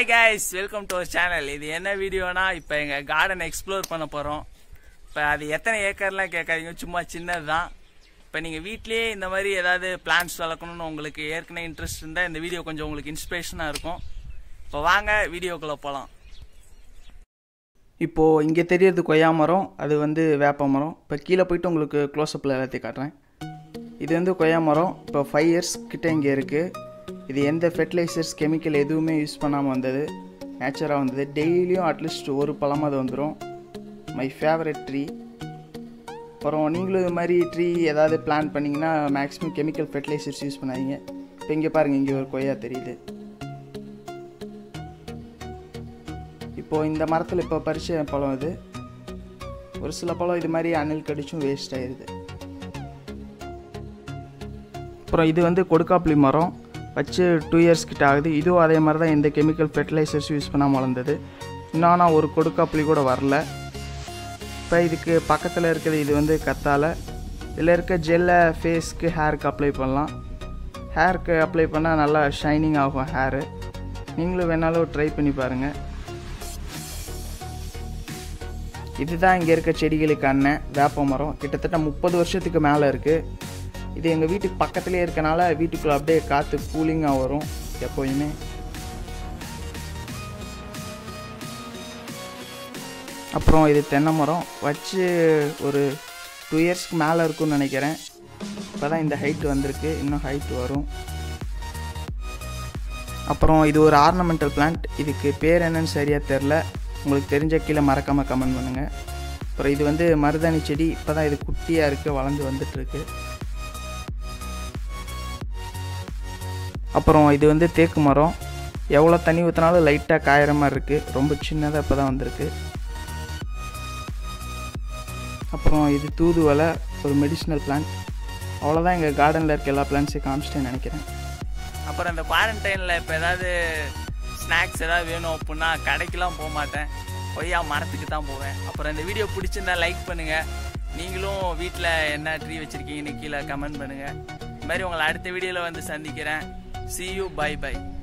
hi guys welcome to channel இது என்ன வீடியோனா இப்போ எங்கள் கார்டன் எக்ஸ்ப்ளோர் பண்ண போகிறோம் இப்போ அது எத்தனை ஏக்கர்லாம் கேட்காதீங்க சும்மா சின்னது தான் இப்போ நீங்கள் வீட்லேயே இந்த மாதிரி ஏதாவது பிளான்ஸ் வளர்க்கணும்னு உங்களுக்கு ஏற்கனவே இன்ட்ரெஸ்ட் இருந்தால் இந்த வீடியோ கொஞ்சம் உங்களுக்கு இன்ஸ்பிரேஷனாக இருக்கும் இப்போ வாங்க வீடியோக்குள்ளே போகலாம் இப்போது இங்கே தெரியறது கொய்யா மரம் அது வந்து வேப்ப மரம் இப்போ கீழே போயிட்டு உங்களுக்கு க்ளோஸ்அப்பில் எல்லாத்தையும் காட்டுறேன் இது வந்து கொய்யா மரம் இப்போ ஃபைவ் இயர்ஸ் கிட்ட இங்கே இருக்குது இது எந்த ஃபெர்டிலைசர்ஸ் கெமிக்கல் எதுவுமே யூஸ் பண்ணாமல் வந்தது நேச்சராக வந்தது டெய்லியும் அட்லீஸ்ட் ஒரு பழமாவது வந்துடும் மை ஃபேவரட் ட்ரீ அப்புறம் நீங்களும் இது மாதிரி ட்ரீ ஏதாவது பிளான் பண்ணிங்கன்னா மேக்ஸிமம் கெமிக்கல் ஃபெர்டிலைசர்ஸ் யூஸ் பண்ணாதீங்க இப்போ இங்கே பாருங்கள் இங்கே ஒரு கொய்யா தெரியுது இப்போது இந்த மரத்தில் இப்போ பறிச்ச பழம் இது ஒரு சில பழம் இது மாதிரி அணில் கடிச்சும் வேஸ்ட் ஆயிடுது அப்புறம் இது வந்து கொடுக்காப்புளி மரம் வச்சு டூ இயர்ஸ் கிட்ட ஆகுது இதுவும் அதே மாதிரி தான் எந்த கெமிக்கல் ஃபெர்டிலைசர்ஸ் யூஸ் பண்ணாமல் வளர்ந்தது இன்னும் ஆனால் ஒரு கொடுக்காப்புளி கூட வரல இப்போ இதுக்கு பக்கத்தில் இருக்கிறது இது வந்து கத்தாழை இதில் இருக்க ஜெல்லை ஃபேஸ்க்கு ஹேருக்கு அப்ளை பண்ணலாம் ஹேருக்கு அப்ளை பண்ணால் நல்லா ஷைனிங் ஆகும் ஹேரு நீங்களும் வேணாலும் ட்ரை பண்ணி பாருங்கள் இதுதான் இங்கே இருக்க செடிகளுக்கு அண்ணன் வேப்ப மரம் கிட்டத்தட்ட முப்பது வருஷத்துக்கு மேலே இருக்குது இது எங்கள் வீட்டுக்கு பக்கத்துலேயே இருக்கனால வீட்டுக்குள்ளே அப்படியே காற்று கூலிங்காக வரும் எப்போயுமே அப்புறம் இது தென்னை மரம் வச்சு ஒரு டூ இயர்ஸ்க்கு மேலே இருக்கும்னு நினைக்கிறேன் இப்போ தான் இந்த ஹைட் வந்திருக்கு இன்னும் ஹைட் வரும் அப்புறம் இது ஒரு ஆர்னமெண்டல் பிளான்ட் இதுக்கு பேர் என்னன்னு சரியாக தெரில உங்களுக்கு தெரிஞ்ச கீழே மறக்காமல் கமெண்ட் பண்ணுங்கள் அப்புறம் இது வந்து மருதாணி செடி இப்போ தான் இது குட்டியாக இருக்குது வளர்ந்து வந்துட்டுருக்கு அப்புறம் இது வந்து தேக்கு மரம் எவ்வளோ தண்ணி ஊற்றினாலும் லைட்டாக காயிற மாதிரி இருக்குது ரொம்ப சின்னதாக இப்போ தான் வந்திருக்கு அப்புறம் இது தூதுவலை ஒரு மெடிசினல் பிளான்ட் அவ்வளோதான் எங்கள் கார்டனில் இருக்க எல்லா பிளான்ட்ஸையும் காமிச்சிட்டேன்னு நினைக்கிறேன் அப்புறம் இந்த குவாரண்டைனில் இப்போ ஏதாவது ஸ்நாக்ஸ் ஏதாவது வேணும் அப்படின்னா கடைக்கெலாம் போக மாட்டேன் கொய்யா மரத்துக்கு தான் போவேன் அப்புறம் இந்த வீடியோ பிடிச்சிருந்தா லைக் பண்ணுங்கள் நீங்களும் வீட்டில் என்ன ட்ரீ வச்சுருக்கீங்கன்னு கீழே கமெண்ட் பண்ணுங்கள் இது மாதிரி உங்களை அடுத்த வீடியோவில் வந்து சந்திக்கிறேன் see you bye bye